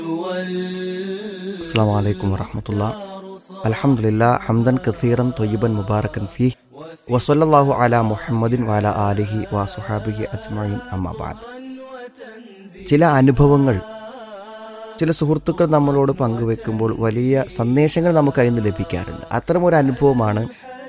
السلام عليكم ورحمة الله الحمد لله حمدا كثيرا طيبا مباركا فيه وصلى الله على محمد وعلى آله وصحابه أجمعين أما بعد ചില അനുഭവങ്ങൾ ചില സുഹൃത്തുക്കൾ നമ്മളോട് പങ്കുവെക്കുമ്പോൾ വലിയ സന്ദേശങ്ങൾ നമുക്ക് അതിൽ നിന്ന് ലഭിക്കാറുണ്ട് അത്തരം ഒരു അനുഭവമാണ്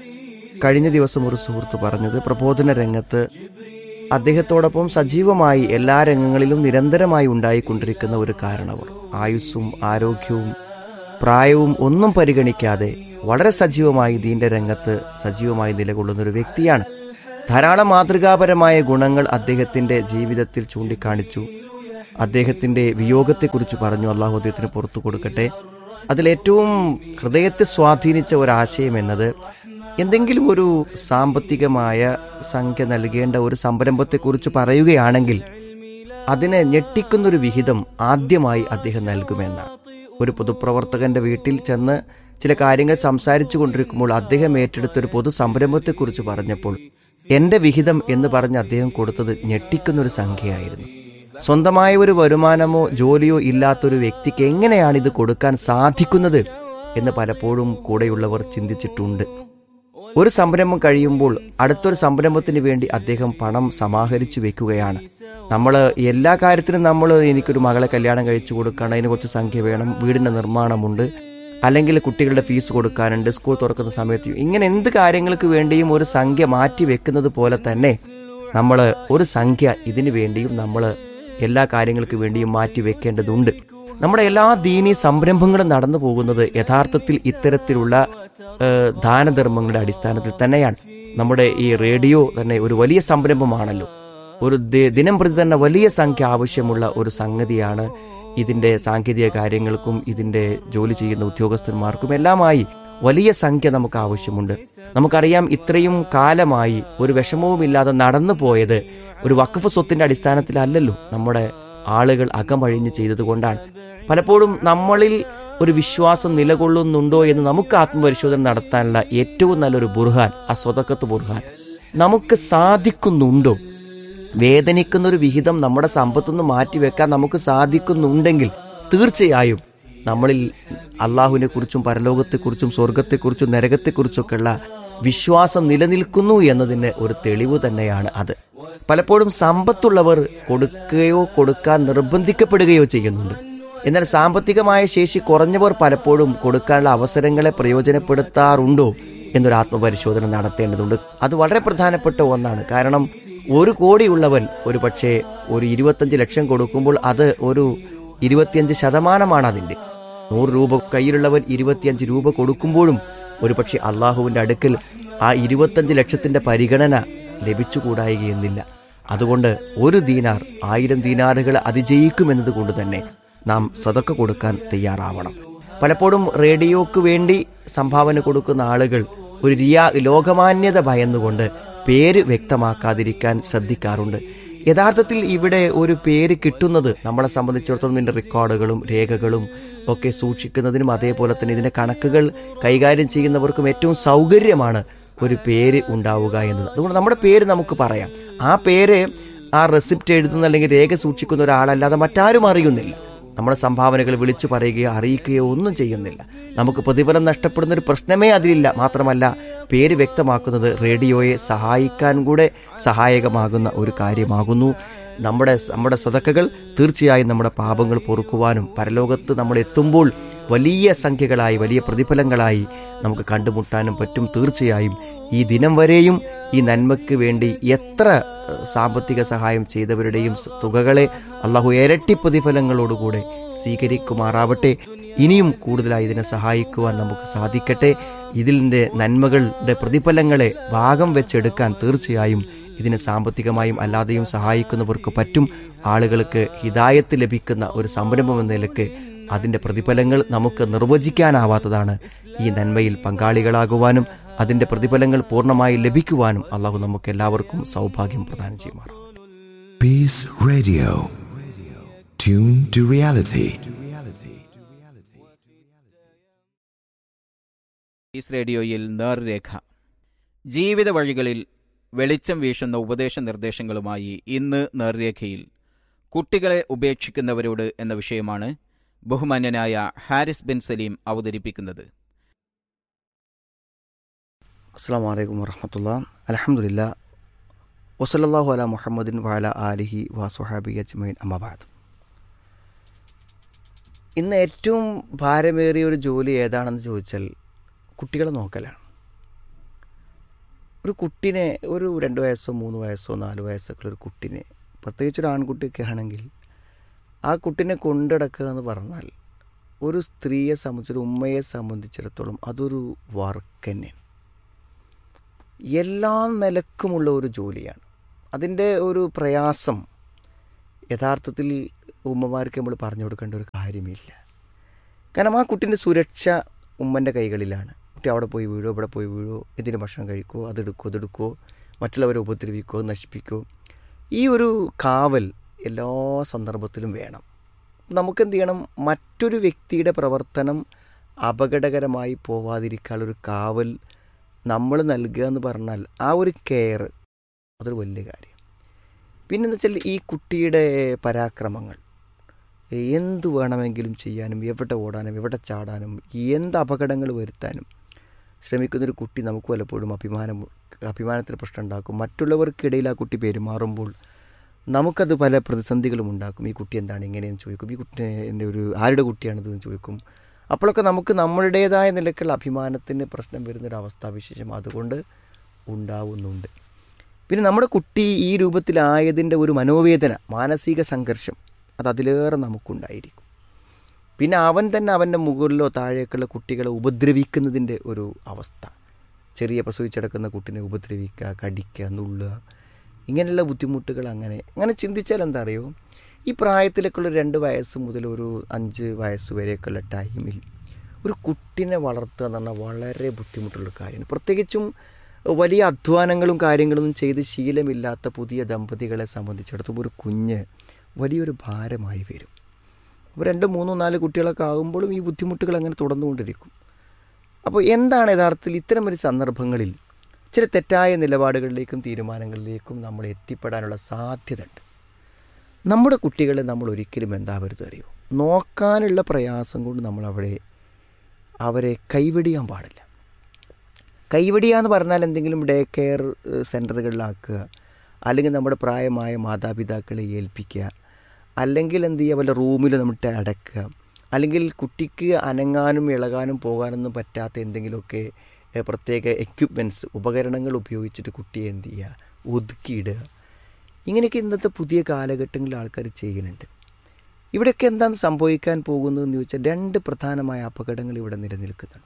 കഴിഞ്ഞ ദിവസം ഒരു സുഹൃത്ത് പറഞ്ഞത് പ്രബോധന രംഗത്ത് അദ്ദേഹത്തോടൊപ്പം സജീവമായി എല്ലാ രംഗങ്ങളിലും നിരന്തരമായി ഉണ്ടായിക്കൊണ്ടിരിക്കുന്ന ഒരു കാരണവർ ആയുസ്സും ആരോഗ്യവും പ്രായവും ഒന്നും പരിഗണിക്കാതെ വളരെ സജീവമായി ദീന്റെ രംഗത്ത് സജീവമായി നിലകൊള്ളുന്ന ഒരു വ്യക്തിയാണ് ധാരാളം മാതൃകാപരമായ ഗുണങ്ങൾ അദ്ദേഹത്തിന്റെ ജീവിതത്തിൽ ചൂണ്ടിക്കാണിച്ചു അദ്ദേഹത്തിന്റെ വിയോഗത്തെക്കുറിച്ച് പറഞ്ഞു അള്ളാഹു അദ്ദേഹത്തിന് പുറത്തു കൊടുക്കട്ടെ അതിലേറ്റവും ഹൃദയത്തെ സ്വാധീനിച്ച ഒരാശയം എന്നത് എന്തെങ്കിലും ഒരു സാമ്പത്തികമായ സംഖ്യ നൽകേണ്ട ഒരു സംരംഭത്തെക്കുറിച്ച് പറയുകയാണെങ്കിൽ അതിനെ ഞെട്ടിക്കുന്നൊരു വിഹിതം ആദ്യമായി അദ്ദേഹം നൽകുമെന്നാണ് ഒരു പൊതുപ്രവർത്തകന്റെ വീട്ടിൽ ചെന്ന് ചില കാര്യങ്ങൾ സംസാരിച്ചു കൊണ്ടിരിക്കുമ്പോൾ അദ്ദേഹം ഏറ്റെടുത്ത ഒരു പൊതു സംരംഭത്തെക്കുറിച്ച് പറഞ്ഞപ്പോൾ എന്റെ വിഹിതം എന്ന് പറഞ്ഞ് അദ്ദേഹം കൊടുത്തത് ഞെട്ടിക്കുന്നൊരു സംഖ്യയായിരുന്നു സ്വന്തമായ ഒരു വരുമാനമോ ജോലിയോ ഇല്ലാത്തൊരു വ്യക്തിക്ക് എങ്ങനെയാണ് ഇത് കൊടുക്കാൻ സാധിക്കുന്നത് എന്ന് പലപ്പോഴും കൂടെയുള്ളവർ ചിന്തിച്ചിട്ടുണ്ട് ഒരു സംരംഭം കഴിയുമ്പോൾ അടുത്തൊരു സംരംഭത്തിന് വേണ്ടി അദ്ദേഹം പണം സമാഹരിച്ചു വെക്കുകയാണ് നമ്മൾ എല്ലാ കാര്യത്തിനും നമ്മൾ എനിക്കൊരു മകളെ കല്യാണം കഴിച്ചു കൊടുക്കണം അതിന് കുറച്ച് സംഖ്യ വേണം വീടിന്റെ നിർമ്മാണമുണ്ട് അല്ലെങ്കിൽ കുട്ടികളുടെ ഫീസ് കൊടുക്കാനുണ്ട് സ്കൂൾ തുറക്കുന്ന സമയത്ത് ഇങ്ങനെ എന്ത് കാര്യങ്ങൾക്ക് വേണ്ടിയും ഒരു സംഖ്യ മാറ്റി വെക്കുന്നത് പോലെ തന്നെ നമ്മൾ ഒരു സംഖ്യ ഇതിനു വേണ്ടിയും നമ്മൾ എല്ലാ കാര്യങ്ങൾക്ക് വേണ്ടിയും മാറ്റി വെക്കേണ്ടതുണ്ട് നമ്മുടെ എല്ലാ ദീനീ സംരംഭങ്ങളും നടന്നു പോകുന്നത് യഥാർത്ഥത്തിൽ ഇത്തരത്തിലുള്ള ഏഹ്, ദാനധർമ്മങ്ങളുടെ അടിസ്ഥാനത്തിൽ തന്നെയാണ് നമ്മുടെ ഈ റേഡിയോ തന്നെ ഒരു വലിയ സംരംഭമാണല്ലോ ഒരു ദി- ദിനം പ്രതി തന്നെ വലിയ സംഖ്യ ആവശ്യമുള്ള ഒരു സംഗതിയാണ് ഇതിന്റെ സാങ്കേതിക കാര്യങ്ങൾക്കും ഇതിന്റെ ജോലി ചെയ്യുന്ന ഉദ്യോഗസ്ഥന്മാർക്കും എല്ലാമായി വലിയ സംഖ്യ നമുക്ക് ആവശ്യമുണ്ട് നമുക്കറിയാം ഇത്രയും കാലമായി ഒരു വിഷമവുമില്ലാതെ നടന്നു പോയത് ഒരു വഖഫ് സ്വത്തിന്റെ അടിസ്ഥാനത്തിലല്ലല്ലോ നമ്മുടെ ആളുകൾ അകമഴിഞ്ഞ് ചെയ്തതുകൊണ്ടാണ് പലപ്പോഴും നമ്മളിൽ ഒരു വിശ്വാസം നിലകൊള്ളുന്നുണ്ടോ എന്ന് നമുക്ക് ആത്മപരിശോധന നടത്താനുള്ള ഏറ്റവും നല്ലൊരു ബുർഹാൻ ആ സ്വതക്കത്ത് ബുർഹാൻ നമുക്ക് സാധിക്കുന്നുണ്ടോ വേദനിക്കുന്ന ഒരു വിഹിതം നമ്മുടെ സമ്പത്തുനിന്ന് മാറ്റിവെക്കാൻ നമുക്ക് സാധിക്കുന്നുണ്ടെങ്കിൽ തീർച്ചയായും നമ്മളിൽ അള്ളാഹുവിനെ കുറിച്ചും പരലോകത്തെക്കുറിച്ചും സ്വർഗത്തെക്കുറിച്ചും നരകത്തെക്കുറിച്ചൊക്കെയുള്ള വിശ്വാസം നിലനിൽക്കുന്നു എന്നതിന് ഒരു തെളിവ് തന്നെയാണ് അത് പലപ്പോഴും സമ്പത്തുള്ളവർ കൊടുക്കുകയോ കൊടുക്കാൻ നിർബന്ധിക്കപ്പെടുകയോ ചെയ്യുന്നുണ്ട് എന്നാൽ സാമ്പത്തികമായ ശേഷി കുറഞ്ഞവർ പലപ്പോഴും കൊടുക്കാനുള്ള അവസരങ്ങളെ പ്രയോജനപ്പെടുത്താറുണ്ടോ എന്നൊരു ആത്മപരിശോധന നടത്തേണ്ടതുണ്ട് അത് വളരെ പ്രധാനപ്പെട്ട ഒന്നാണ് കാരണം ഒരു കോടിയുള്ളവൻ ഒരു പക്ഷേ ഒരു ഇരുപത്തഞ്ച് ലക്ഷം കൊടുക്കുമ്പോൾ അത് ഒരു ഇരുപത്തിയഞ്ച് ശതമാനമാണ് അതിന്റെ നൂറ് രൂപ കയ്യിലുള്ളവൻ ഇരുപത്തിയഞ്ച് രൂപ കൊടുക്കുമ്പോഴും ഒരുപക്ഷെ അള്ളാഹുവിന്റെ അടുക്കൽ ആ ഇരുപത്തഞ്ച് ലക്ഷത്തിന്റെ പരിഗണന ലഭിച്ചുകൂടായികയെന്നില്ല അതുകൊണ്ട് ഒരു ദീനാർ ആയിരം ദീനാറുകൾ അതിജയിക്കുമെന്നത് കൊണ്ട് തന്നെ നാം സതക്ക കൊടുക്കാൻ തയ്യാറാവണം പലപ്പോഴും റേഡിയോക്ക് വേണ്ടി സംഭാവന കൊടുക്കുന്ന ആളുകൾ ഒരു റിയാ ലോകമാന്യത ഭയന്നുകൊണ്ട് പേര് വ്യക്തമാക്കാതിരിക്കാൻ ശ്രദ്ധിക്കാറുണ്ട് യഥാർത്ഥത്തിൽ ഇവിടെ ഒരു പേര് കിട്ടുന്നത് നമ്മളെ സംബന്ധിച്ചിടത്തോളം ഇതിന്റെ റെക്കോർഡുകളും രേഖകളും ഒക്കെ സൂക്ഷിക്കുന്നതിനും അതേപോലെ തന്നെ ഇതിന്റെ കണക്കുകൾ കൈകാര്യം ചെയ്യുന്നവർക്കും ഏറ്റവും സൗകര്യമാണ് ഒരു പേര് ഉണ്ടാവുക എന്നത് അതുകൊണ്ട് നമ്മുടെ പേര് നമുക്ക് പറയാം ആ പേര് ആ റെസിപ്റ്റ് എഴുതുന്ന അല്ലെങ്കിൽ രേഖ സൂക്ഷിക്കുന്ന ഒരാളല്ലാതെ മറ്റാരും അറിയുന്നില്ല നമ്മുടെ സംഭാവനകൾ വിളിച്ചു പറയുകയോ അറിയിക്കുകയോ ഒന്നും ചെയ്യുന്നില്ല നമുക്ക് പ്രതിഫലം നഷ്ടപ്പെടുന്ന ഒരു പ്രശ്നമേ അതിലില്ല മാത്രമല്ല പേര് വ്യക്തമാക്കുന്നത് റേഡിയോയെ സഹായിക്കാൻ കൂടെ സഹായകമാകുന്ന ഒരു കാര്യമാകുന്നു നമ്മുടെ നമ്മുടെ സതക്കകൾ തീർച്ചയായും നമ്മുടെ പാപങ്ങൾ പൊറുക്കുവാനും പരലോകത്ത് നമ്മൾ എത്തുമ്പോൾ വലിയ സംഖ്യകളായി വലിയ പ്രതിഫലങ്ങളായി നമുക്ക് കണ്ടുമുട്ടാനും പറ്റും തീർച്ചയായും ഈ ദിനം വരെയും ഈ നന്മയ്ക്ക് വേണ്ടി എത്ര ഏഹ്, സാമ്പത്തിക സഹായം ചെയ്തവരുടെയും സ- തുകകളെ അള്ളാഹു ഇരട്ടി പ്രതിഫലങ്ങളോടുകൂടെ സ്വീകരിക്കുമാറാവട്ടെ ഇനിയും കൂടുതലായി ഇതിനെ സഹായിക്കുവാൻ നമുക്ക് സാധിക്കട്ടെ ഇതിൻ്റെ നന്മകളുടെ പ്രതിഫലങ്ങളെ ഭാഗം വെച്ചെടുക്കാൻ തീർച്ചയായും ഇതിനെ സാമ്പത്തികമായും അല്ലാതെയും സഹായിക്കുന്നവർക്ക് പറ്റും ആളുകൾക്ക് ഹിതായത്ത് ലഭിക്കുന്ന ഒരു സംരംഭം എന്ന നിലക്ക് അതിന്റെ പ്രതിഫലങ്ങൾ നമുക്ക് നിർവചിക്കാനാവാത്തതാണ് ഈ നന്മയിൽ പങ്കാളികളാകുവാനും അതിന്റെ പ്രതിഫലങ്ങൾ പൂർണ്ണമായി ലഭിക്കുവാനും അള്ളാഹു നമുക്ക് എല്ലാവർക്കും സൗഭാഗ്യം പ്രദാനം ചെയ്യുമാറാം Peace Radio. Tune to reality. ഈസ് റേഡിയോയിൽ നേർരേഖ ജീവിത വഴികളിൽ വെളിച്ചം വീശുന്ന ഉപദേശ നിർദ്ദേശങ്ങളുമായി ഇന്ന് നേർരേഖയിൽ കുട്ടികളെ ഉപേക്ഷിക്കുന്നവരോട് എന്ന വിഷയമാണ് ബഹുമാന്യനായ ഹാരിസ് ബിൻ സലീം അവതരിപ്പിക്കുന്നത് അസ്സാം വലൈക്കും വറഹമത്തുള്ള അലഹമുല്ല വസലല്ലാഹു അല മുഹമ്മദിൻ വാല ആലിഹി വാസുഹാബി അജ്മൈൻ അമ്മബാദ് ഇന്ന് ഏറ്റവും ഭാരമേറിയ ഒരു ജോലി ഏതാണെന്ന് ചോദിച്ചാൽ കുട്ടികളെ നോക്കലാണ് ഒരു കുട്ടിനെ ഒരു രണ്ട് വയസ്സോ മൂന്ന് വയസ്സോ നാല് വയസ്സൊക്കെ ഒരു കുട്ടിനെ പ്രത്യേകിച്ച് ഒരു ആൺകുട്ടിയൊക്കെ ആണെങ്കിൽ ആ കുട്ടിനെ കൊണ്ടടക്കുക എന്ന് പറഞ്ഞാൽ ഒരു സ്ത്രീയെ സംബന്ധിച്ച് ഒരു ഉമ്മയെ സംബന്ധിച്ചിടത്തോളം അതൊരു വർക്ക് തന്നെയാണ് എല്ലാ നിലക്കുമുള്ള ഒരു ജോലിയാണ് അതിൻ്റെ ഒരു പ്രയാസം യഥാർത്ഥത്തിൽ ഉമ്മമാർക്ക് നമ്മൾ പറഞ്ഞു കൊടുക്കേണ്ട ഒരു കാര്യമില്ല കാരണം ആ കുട്ടീൻ്റെ സുരക്ഷ ഉമ്മൻ്റെ കൈകളിലാണ് കുട്ടി അവിടെ പോയി വീഴോ ഇവിടെ പോയി വീഴോ ഇതിന് ഭക്ഷണം കഴിക്കുമോ അതെടുക്കുമോ അതെടുക്കുമോ മറ്റുള്ളവരെ ഉപദ്രവിക്കുമോ നശിപ്പിക്കുമോ ഈ ഒരു കാവൽ എല്ലാ സന്ദർഭത്തിലും വേണം നമുക്കെന്ത് ചെയ്യണം മറ്റൊരു വ്യക്തിയുടെ പ്രവർത്തനം അപകടകരമായി പോവാതിരിക്കാനുള്ളൊരു കാവൽ നമ്മൾ നൽകുക എന്ന് പറഞ്ഞാൽ ആ ഒരു കെയർ അതൊരു വലിയ കാര്യം പിന്നെന്ന് വെച്ചാൽ ഈ കുട്ടിയുടെ പരാക്രമങ്ങൾ എന്ത് വേണമെങ്കിലും ചെയ്യാനും എവിടെ ഓടാനും എവിടെ ചാടാനും എന്ത് അപകടങ്ങൾ വരുത്താനും ശ്രമിക്കുന്നൊരു കുട്ടി നമുക്ക് പലപ്പോഴും അഭിമാനം അഭിമാനത്തിന് പ്രശ്നം ഉണ്ടാക്കും മറ്റുള്ളവർക്കിടയിൽ ആ കുട്ടി പെരുമാറുമ്പോൾ നമുക്കത് പല പ്രതിസന്ധികളും ഉണ്ടാക്കും ഈ കുട്ടി എന്താണ് ഇങ്ങനെയെന്ന് ചോദിക്കും ഈ കുട്ടി എൻ്റെ ഒരു ആരുടെ കുട്ടിയാണിതെന്ന് ചോദിക്കും അപ്പോഴൊക്കെ നമുക്ക് നമ്മളുടേതായ നിലക്കുള്ള അഭിമാനത്തിന് പ്രശ്നം വരുന്നൊരു അവസ്ഥാവിശേഷം അതുകൊണ്ട് ഉണ്ടാവുന്നുണ്ട് പിന്നെ നമ്മുടെ കുട്ടി ഈ രൂപത്തിലായതിൻ്റെ ഒരു മനോവേദന മാനസിക സംഘർഷം അത് അതിലേറെ നമുക്കുണ്ടായിരിക്കും പിന്നെ അവൻ തന്നെ അവൻ്റെ മുകളിലോ താഴേക്കുള്ള കുട്ടികളെ ഉപദ്രവിക്കുന്നതിൻ്റെ ഒരു അവസ്ഥ ചെറിയ പ്രസവിച്ചടക്കുന്ന കുട്ടിനെ ഉപദ്രവിക്കുക കടിക്കുക നുള്ളുക ഇങ്ങനെയുള്ള ബുദ്ധിമുട്ടുകൾ അങ്ങനെ അങ്ങനെ ചിന്തിച്ചാൽ എന്താ അറിയോ ഈ പ്രായത്തിലേക്കുള്ള രണ്ട് വയസ്സ് മുതൽ ഒരു അഞ്ച് വയസ്സ് വരെയൊക്കെയുള്ള ടൈമിൽ ഒരു കുട്ടിനെ വളർത്തുക എന്ന് പറഞ്ഞാൽ വളരെ ബുദ്ധിമുട്ടുള്ള കാര്യമാണ് പ്രത്യേകിച്ചും വലിയ അധ്വാനങ്ങളും കാര്യങ്ങളൊന്നും ചെയ്ത് ശീലമില്ലാത്ത പുതിയ ദമ്പതികളെ സംബന്ധിച്ചിടത്തോളം ഒരു കുഞ്ഞ് വലിയൊരു ഭാരമായി വരും അപ്പോൾ രണ്ട് മൂന്നോ നാല് കുട്ടികളൊക്കെ ആകുമ്പോഴും ഈ ബുദ്ധിമുട്ടുകൾ അങ്ങനെ തുടർന്നുകൊണ്ടിരിക്കും അപ്പോൾ എന്താണ് യഥാർത്ഥത്തിൽ ഇത്തരം ഒരു സന്ദർഭങ്ങളിൽ ചില തെറ്റായ നിലപാടുകളിലേക്കും തീരുമാനങ്ങളിലേക്കും നമ്മൾ എത്തിപ്പെടാനുള്ള സാധ്യത ഉണ്ട് നമ്മുടെ കുട്ടികളെ നമ്മൾ ഒരിക്കലും എന്താവരുത് അറിയോ നോക്കാനുള്ള പ്രയാസം കൊണ്ട് നമ്മൾ അവിടെ അവരെ കൈവെടിയാൻ പാടില്ല കൈവെടിയ എന്ന് പറഞ്ഞാൽ എന്തെങ്കിലും ഡേ കെയർ സെൻറ്ററുകളിലാക്കുക അല്ലെങ്കിൽ നമ്മുടെ പ്രായമായ മാതാപിതാക്കളെ ഏൽപ്പിക്കുക അല്ലെങ്കിൽ എന്ത് ചെയ്യുക വല്ല റൂമിൽ നമ്മിട്ട് അടക്കുക അല്ലെങ്കിൽ കുട്ടിക്ക് അനങ്ങാനും ഇളകാനും പോകാനൊന്നും പറ്റാത്ത എന്തെങ്കിലുമൊക്കെ പ്രത്യേക എക്യുപ്മെൻറ്റ്സ് ഉപകരണങ്ങൾ ഉപയോഗിച്ചിട്ട് കുട്ടിയെ എന്ത് ചെയ്യുക ഒതുക്കിയിടുക ഇങ്ങനെയൊക്കെ ഇന്നത്തെ പുതിയ കാലഘട്ടങ്ങളിൽ ആൾക്കാർ ചെയ്യുന്നുണ്ട് ഇവിടെയൊക്കെ എന്താണ് സംഭവിക്കാൻ പോകുന്നതെന്ന് ചോദിച്ചാൽ രണ്ട് പ്രധാനമായ അപകടങ്ങൾ ഇവിടെ നിലനിൽക്കുന്നുണ്ട്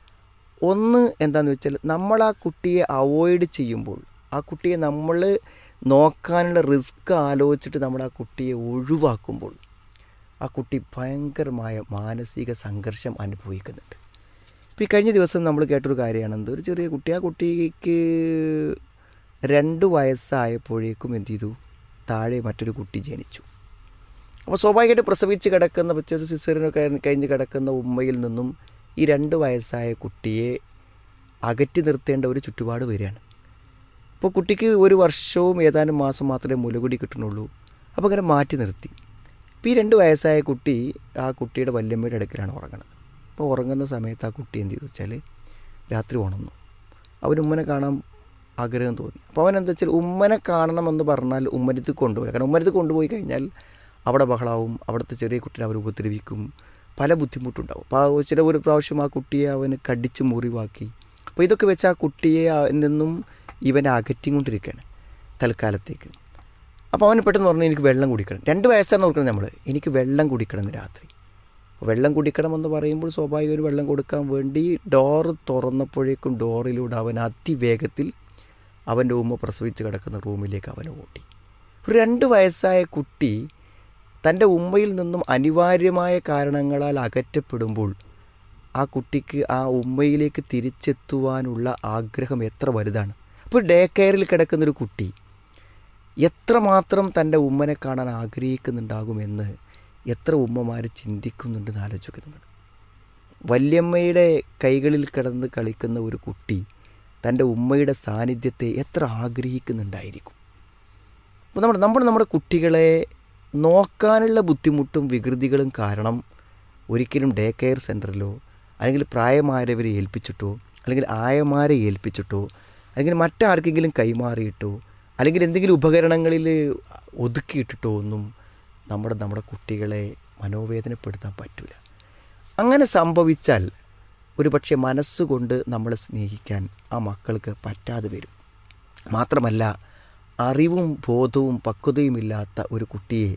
ഒന്ന് എന്താണെന്ന് വെച്ചാൽ നമ്മൾ ആ കുട്ടിയെ അവോയ്ഡ് ചെയ്യുമ്പോൾ ആ കുട്ടിയെ നമ്മൾ നോക്കാനുള്ള റിസ്ക് ആലോചിച്ചിട്ട് നമ്മൾ ആ കുട്ടിയെ ഒഴിവാക്കുമ്പോൾ ആ കുട്ടി ഭയങ്കരമായ മാനസിക സംഘർഷം അനുഭവിക്കുന്നുണ്ട് ഇപ്പോൾ ഈ കഴിഞ്ഞ ദിവസം നമ്മൾ കേട്ടൊരു കാര്യമാണ് എന്ത് ഒരു ചെറിയ കുട്ടി ആ കുട്ടിക്ക് രണ്ട് വയസ്സായപ്പോഴേക്കും എന്ത് ചെയ്തു താഴെ മറ്റൊരു കുട്ടി ജനിച്ചു അപ്പോൾ സ്വാഭാവികമായിട്ട് പ്രസവിച്ച് കിടക്കുന്ന ചെറു സിസറിനൊക്കെ കഴിഞ്ഞ് കിടക്കുന്ന ഉമ്മയിൽ നിന്നും ഈ രണ്ട് വയസ്സായ കുട്ടിയെ അകറ്റി നിർത്തേണ്ട ഒരു ചുറ്റുപാട് വരികയാണ് അപ്പോൾ കുട്ടിക്ക് ഒരു വർഷവും ഏതാനും മാസം മാത്രമേ മുലകുടി കിട്ടുന്നുള്ളൂ അപ്പോൾ അങ്ങനെ മാറ്റി നിർത്തി ഇപ്പോൾ ഈ രണ്ട് വയസ്സായ കുട്ടി ആ കുട്ടിയുടെ വല്യമ്മയുടെ അടുക്കലാണ് ഉറങ്ങുന്നത് അപ്പോൾ ഉറങ്ങുന്ന സമയത്ത് ആ കുട്ടി എന്ത് ചെയ്തു വെച്ചാൽ രാത്രി ഉണർന്നു അവൻ ഉമ്മനെ കാണാൻ ആഗ്രഹം തോന്നി അപ്പോൾ അവൻ എന്താ വെച്ചാൽ ഉമ്മനെ കാണണമെന്ന് പറഞ്ഞാൽ ഉമ്മരത്ത് കൊണ്ടുപോയി കാരണം ഉമ്മരത്ത് കൊണ്ടുപോയി കഴിഞ്ഞാൽ അവിടെ ബഹളാവും അവിടുത്തെ ചെറിയ കുട്ടീനെ അവർ ഉപദ്രവിക്കും പല ബുദ്ധിമുട്ടുണ്ടാവും അപ്പോൾ ചില ഒരു പ്രാവശ്യം ആ കുട്ടിയെ അവന് കടിച്ച് മുറിവാക്കി അപ്പോൾ ഇതൊക്കെ വെച്ച് ആ കുട്ടിയെ നിന്നും ഇവനെ അകറ്റിക്കൊണ്ടിരിക്കുകയാണ് തൽക്കാലത്തേക്ക് അപ്പോൾ അവന് പെട്ടെന്ന് പറഞ്ഞു എനിക്ക് വെള്ളം കുടിക്കണം രണ്ട് വയസ്സാണ് നോക്കുന്നത് നമ്മൾ എനിക്ക് വെള്ളം കുടിക്കണം എന്ന് രാത്രി വെള്ളം കുടിക്കണമെന്ന് പറയുമ്പോൾ സ്വാഭാവിക ഒരു വെള്ളം കൊടുക്കാൻ വേണ്ടി ഡോറ് തുറന്നപ്പോഴേക്കും ഡോറിലൂടെ അവൻ അതിവേഗത്തിൽ അവൻ്റെ ഉമ്മ പ്രസവിച്ച് കിടക്കുന്ന റൂമിലേക്ക് അവനെ ഓട്ടി ഒരു രണ്ട് വയസ്സായ കുട്ടി തൻ്റെ ഉമ്മയിൽ നിന്നും അനിവാര്യമായ കാരണങ്ങളാൽ അകറ്റപ്പെടുമ്പോൾ ആ കുട്ടിക്ക് ആ ഉമ്മയിലേക്ക് തിരിച്ചെത്തുവാനുള്ള ആഗ്രഹം എത്ര വലുതാണ് അപ്പോൾ ഡേ കെയറിൽ കിടക്കുന്നൊരു കുട്ടി എത്രമാത്രം തൻ്റെ ഉമ്മനെ കാണാൻ ആഗ്രഹിക്കുന്നുണ്ടാകുമെന്ന് എത്ര ഉമ്മമാർ ചിന്തിക്കുന്നുണ്ടെന്ന് ആലോചിക്കുക നിങ്ങൾ വല്യമ്മയുടെ കൈകളിൽ കിടന്ന് കളിക്കുന്ന ഒരു കുട്ടി തൻ്റെ ഉമ്മയുടെ സാന്നിധ്യത്തെ എത്ര ആഗ്രഹിക്കുന്നുണ്ടായിരിക്കും അപ്പോൾ നമ്മൾ നമ്മൾ നമ്മുടെ കുട്ടികളെ നോക്കാനുള്ള ബുദ്ധിമുട്ടും വികൃതികളും കാരണം ഒരിക്കലും ഡേ കെയർ സെൻറ്ററിലോ അല്ലെങ്കിൽ പ്രായമായവരെ ഏൽപ്പിച്ചിട്ടോ അല്ലെങ്കിൽ ആയമാരെ ഏൽപ്പിച്ചിട്ടോ അല്ലെങ്കിൽ മറ്റാർക്കെങ്കിലും കൈമാറിയിട്ടോ അല്ലെങ്കിൽ എന്തെങ്കിലും ഉപകരണങ്ങളിൽ ഒതുക്കിയിട്ടിട്ടോ ഒന്നും നമ്മുടെ നമ്മുടെ കുട്ടികളെ മനോവേദനപ്പെടുത്താൻ പറ്റില്ല അങ്ങനെ സംഭവിച്ചാൽ ഒരുപക്ഷെ മനസ്സുകൊണ്ട് നമ്മളെ സ്നേഹിക്കാൻ ആ മക്കൾക്ക് പറ്റാതെ വരും മാത്രമല്ല അറിവും ബോധവും പക്വതയുമില്ലാത്ത ഒരു കുട്ടിയെ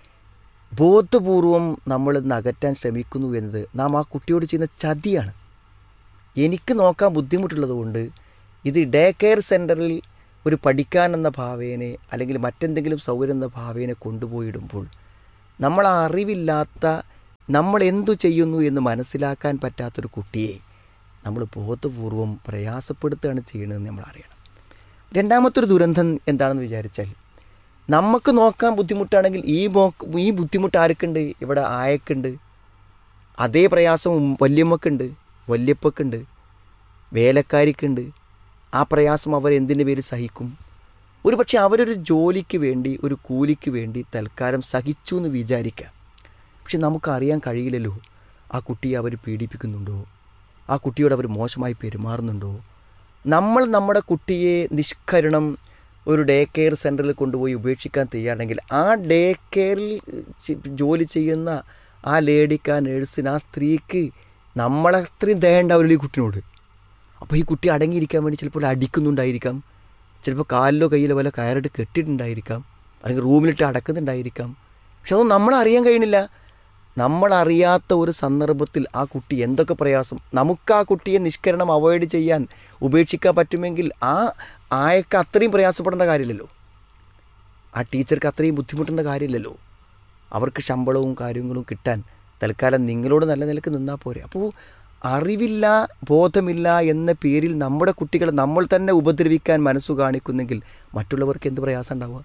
ബോധപൂർവം നമ്മൾ ഇന്ന് അകറ്റാൻ ശ്രമിക്കുന്നു എന്നത് നാം ആ കുട്ടിയോട് ചെയ്യുന്ന ചതിയാണ് എനിക്ക് നോക്കാൻ ബുദ്ധിമുട്ടുള്ളത് കൊണ്ട് ഇത് ഡേ കെയർ സെൻറ്ററിൽ ഒരു പഠിക്കാൻ എന്ന ഭാവേനെ അല്ലെങ്കിൽ മറ്റെന്തെങ്കിലും സൗകര്യം എന്ന ഭാവേനെ കൊണ്ടുപോയിടുമ്പോൾ നമ്മൾ ആ അറിവില്ലാത്ത നമ്മൾ എന്തു ചെയ്യുന്നു എന്ന് മനസ്സിലാക്കാൻ പറ്റാത്തൊരു കുട്ടിയെ നമ്മൾ ബോധപൂർവം പ്രയാസപ്പെടുത്തുകയാണ് ചെയ്യുന്നതെന്ന് നമ്മൾ അറിയണം രണ്ടാമത്തൊരു ദുരന്തം എന്താണെന്ന് വിചാരിച്ചാൽ നമുക്ക് നോക്കാൻ ബുദ്ധിമുട്ടാണെങ്കിൽ ഈ മോ ഈ ബുദ്ധിമുട്ട് ആർക്കുണ്ട് ഇവിടെ ആയക്കുണ്ട് അതേ പ്രയാസം വല്യമ്മക്കുണ്ട് വല്യപ്പക്കുണ്ട് വേലക്കാരിക്കുണ്ട് ആ പ്രയാസം അവർ എന്തിൻ്റെ പേര് സഹിക്കും ഒരു പക്ഷേ അവരൊരു ജോലിക്ക് വേണ്ടി ഒരു കൂലിക്ക് വേണ്ടി തൽക്കാലം സഹിച്ചു എന്ന് വിചാരിക്കാം പക്ഷെ നമുക്കറിയാൻ കഴിയില്ലല്ലോ ആ കുട്ടിയെ അവർ പീഡിപ്പിക്കുന്നുണ്ടോ ആ കുട്ടിയോട് അവർ മോശമായി പെരുമാറുന്നുണ്ടോ നമ്മൾ നമ്മുടെ കുട്ടിയെ നിഷ്കരണം ഒരു ഡേ കെയർ സെൻറ്ററിൽ കൊണ്ടുപോയി ഉപേക്ഷിക്കാൻ തയ്യാറാണെങ്കിൽ ആ ഡേ കെയറിൽ ജോലി ചെയ്യുന്ന ആ ലേഡിക്ക് ആ നേഴ്സിന് ആ സ്ത്രീക്ക് നമ്മളത്രയും ദയ ഉണ്ടാവില്ല ഈ കുട്ടിനോട് അപ്പോൾ ഈ കുട്ടി അടങ്ങിയിരിക്കാൻ വേണ്ടി ചിലപ്പോൾ അടിക്കുന്നുണ്ടായിരിക്കാം ചിലപ്പോൾ കാലിലോ കയ്യിലോ വല്ല കയറിട്ട് കെട്ടിയിട്ടുണ്ടായിരിക്കാം അല്ലെങ്കിൽ റൂമിലിട്ട് അടക്കുന്നുണ്ടായിരിക്കാം പക്ഷെ അതൊന്നും നമ്മളറിയാൻ കഴിയണില്ല നമ്മളറിയാത്ത ഒരു സന്ദർഭത്തിൽ ആ കുട്ടി എന്തൊക്കെ പ്രയാസം നമുക്ക് ആ കുട്ടിയെ നിഷ്കരണം അവോയ്ഡ് ചെയ്യാൻ ഉപേക്ഷിക്കാൻ പറ്റുമെങ്കിൽ ആ ആയക്ക് അത്രയും പ്രയാസപ്പെടേണ്ട കാര്യമില്ലല്ലോ ആ ടീച്ചർക്ക് അത്രയും ബുദ്ധിമുട്ടേണ്ട കാര്യമില്ലല്ലോ അവർക്ക് ശമ്പളവും കാര്യങ്ങളും കിട്ടാൻ തൽക്കാലം നിങ്ങളോട് നല്ല നിലക്ക് നിന്നാൽ പോരെ അപ്പോൾ അറിവില്ല ബോധമില്ല എന്ന പേരിൽ നമ്മുടെ കുട്ടികളെ നമ്മൾ തന്നെ ഉപദ്രവിക്കാൻ മനസ്സു കാണിക്കുന്നെങ്കിൽ മറ്റുള്ളവർക്ക് എന്ത് പ്രയാസം ഉണ്ടാവുക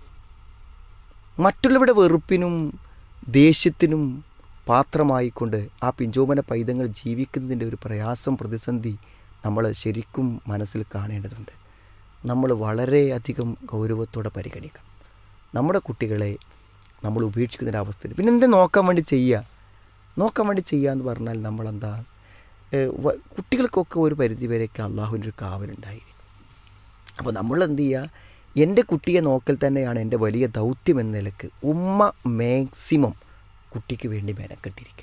മറ്റുള്ളവരുടെ വെറുപ്പിനും ദേഷ്യത്തിനും പാത്രമായിക്കൊണ്ട് ആ പിഞ്ചോമന പൈതങ്ങൾ ജീവിക്കുന്നതിൻ്റെ ഒരു പ്രയാസം പ്രതിസന്ധി നമ്മൾ ശരിക്കും മനസ്സിൽ കാണേണ്ടതുണ്ട് നമ്മൾ വളരെയധികം ഗൗരവത്തോടെ പരിഗണിക്കണം നമ്മുടെ കുട്ടികളെ നമ്മൾ ഉപേക്ഷിക്കുന്നൊരു അവസ്ഥയിൽ പിന്നെ എന്താ നോക്കാൻ വേണ്ടി ചെയ്യുക നോക്കാൻ വേണ്ടി ചെയ്യുക എന്ന് പറഞ്ഞാൽ നമ്മളെന്താ കുട്ടികൾക്കൊക്കെ ഒരു പരിധി വരെയൊക്കെ അള്ളാഹുവിൻ്റെ ഒരു കാവലുണ്ടായിരിക്കും അപ്പോൾ നമ്മൾ എന്ത് ചെയ്യുക എൻ്റെ കുട്ടിയെ നോക്കൽ തന്നെയാണ് എൻ്റെ വലിയ ദൗത്യം എന്ന നിലക്ക് ഉമ്മ മാക്സിമം കുട്ടിക്ക് വേണ്ടി മെനക്കെട്ടിരിക്കുക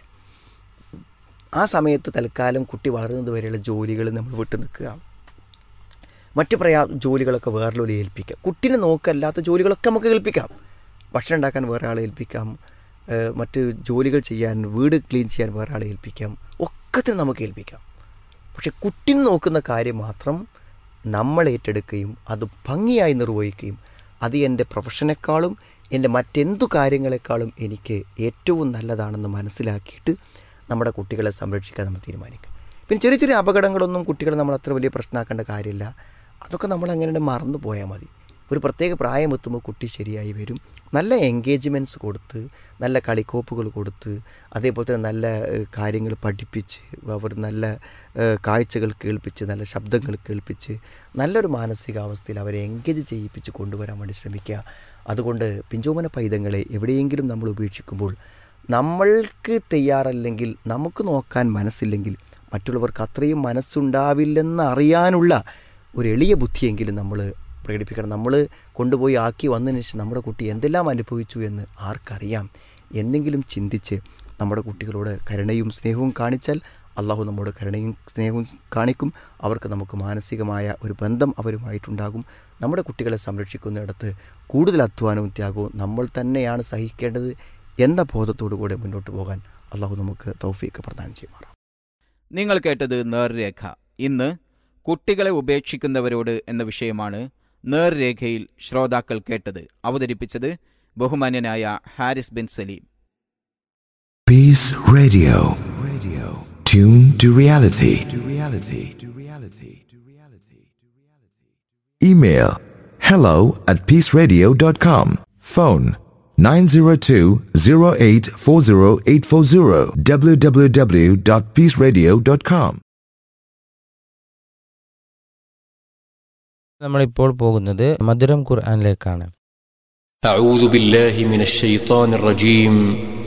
ആ സമയത്ത് തൽക്കാലം കുട്ടി വളരുന്നത് വരെയുള്ള ജോലികൾ നമ്മൾ വിട്ടു നിൽക്കുക മറ്റ് പ്രയാ ജോലികളൊക്കെ വേറൊരു ഏൽപ്പിക്കാം കുട്ടീനെ നോക്കല്ലാത്ത ജോലികളൊക്കെ നമുക്ക് ഏൽപ്പിക്കാം ഭക്ഷണം ഉണ്ടാക്കാൻ വേറെ ആളെ ഏൽപ്പിക്കാം മറ്റ് ജോലികൾ ചെയ്യാൻ വീട് ക്ലീൻ ചെയ്യാൻ വേറെ ആളെ ഏൽപ്പിക്കാം ഒക്കത്തിന് നമുക്ക് ഏൽപ്പിക്കാം പക്ഷെ കുട്ടീനെ നോക്കുന്ന കാര്യം മാത്രം നമ്മൾ ഏറ്റെടുക്കുകയും അത് ഭംഗിയായി നിർവഹിക്കുകയും അത് എൻ്റെ പ്രൊഫഷനേക്കാളും എൻ്റെ മറ്റെന്തു കാര്യങ്ങളെക്കാളും എനിക്ക് ഏറ്റവും നല്ലതാണെന്ന് മനസ്സിലാക്കിയിട്ട് നമ്മുടെ കുട്ടികളെ സംരക്ഷിക്കാൻ നമ്മൾ തീരുമാനിക്കുക പിന്നെ ചെറിയ ചെറിയ അപകടങ്ങളൊന്നും കുട്ടികളെ നമ്മൾ അത്ര വലിയ പ്രശ്നമാക്കേണ്ട കാര്യമില്ല അതൊക്കെ നമ്മൾ അങ്ങനെ മറന്നു പോയാൽ മതി ഒരു പ്രത്യേക പ്രായം എത്തുമ്പോൾ കുട്ടി ശരിയായി വരും നല്ല എൻഗേജ്മെൻറ്റ്സ് കൊടുത്ത് നല്ല കളിക്കോപ്പുകൾ കൊടുത്ത് അതേപോലെ തന്നെ നല്ല കാര്യങ്ങൾ പഠിപ്പിച്ച് അവർ നല്ല കാഴ്ചകൾ കേൾപ്പിച്ച് നല്ല ശബ്ദങ്ങൾ കേൾപ്പിച്ച് നല്ലൊരു മാനസികാവസ്ഥയിൽ അവരെ എൻഗേജ് ചെയ്യിപ്പിച്ച് കൊണ്ടുവരാൻ വേണ്ടി ശ്രമിക്കുക അതുകൊണ്ട് പിഞ്ചോമന പൈതങ്ങളെ എവിടെയെങ്കിലും നമ്മൾ ഉപേക്ഷിക്കുമ്പോൾ നമ്മൾക്ക് തയ്യാറല്ലെങ്കിൽ നമുക്ക് നോക്കാൻ മനസ്സില്ലെങ്കിൽ മറ്റുള്ളവർക്ക് അത്രയും മനസ്സുണ്ടാവില്ലെന്ന് അറിയാനുള്ള ഒരു എളിയ ബുദ്ധിയെങ്കിലും നമ്മൾ പ്രകടിപ്പിക്കണം നമ്മൾ കൊണ്ടുപോയി ആക്കി വന്നതിന് ശേഷം നമ്മുടെ കുട്ടി എന്തെല്ലാം അനുഭവിച്ചു എന്ന് ആർക്കറിയാം എന്തെങ്കിലും ചിന്തിച്ച് നമ്മുടെ കുട്ടികളോട് കരുണയും സ്നേഹവും കാണിച്ചാൽ അള്ളാഹു നമ്മോട് കരുണയും സ്നേഹവും കാണിക്കും അവർക്ക് നമുക്ക് മാനസികമായ ഒരു ബന്ധം അവരുമായിട്ടുണ്ടാകും നമ്മുടെ കുട്ടികളെ സംരക്ഷിക്കുന്നിടത്ത് കൂടുതൽ അധ്വാനവും ത്യാഗവും നമ്മൾ തന്നെയാണ് സഹിക്കേണ്ടത് എന്ന ബോധത്തോടുകൂടെ മുന്നോട്ട് പോകാൻ അള്ളാഹു നമുക്ക് തൗഫീക്ക് പ്രദാനം ചെയ്യുമാറാം നിങ്ങൾ കേട്ടത് നേർരേഖ ഇന്ന് കുട്ടികളെ ഉപേക്ഷിക്കുന്നവരോട് എന്ന വിഷയമാണ് നേർരേഖയിൽ ശ്രോതാക്കൾ കേട്ടത് അവതരിപ്പിച്ചത് ബഹുമാന്യനായ Haris bin Saleem Peace Radio. Radio. Tune to reality. To reality. To reality. To reality. Email hello at peaceradio.com. Phone 902-0840840 www.peaceradio.com. നമ്മളിപ്പോൾ പോകുന്നത് മധുരം ഖുർആനിലേക്കാണ് أعوذ بالله من الشيطان الرجيم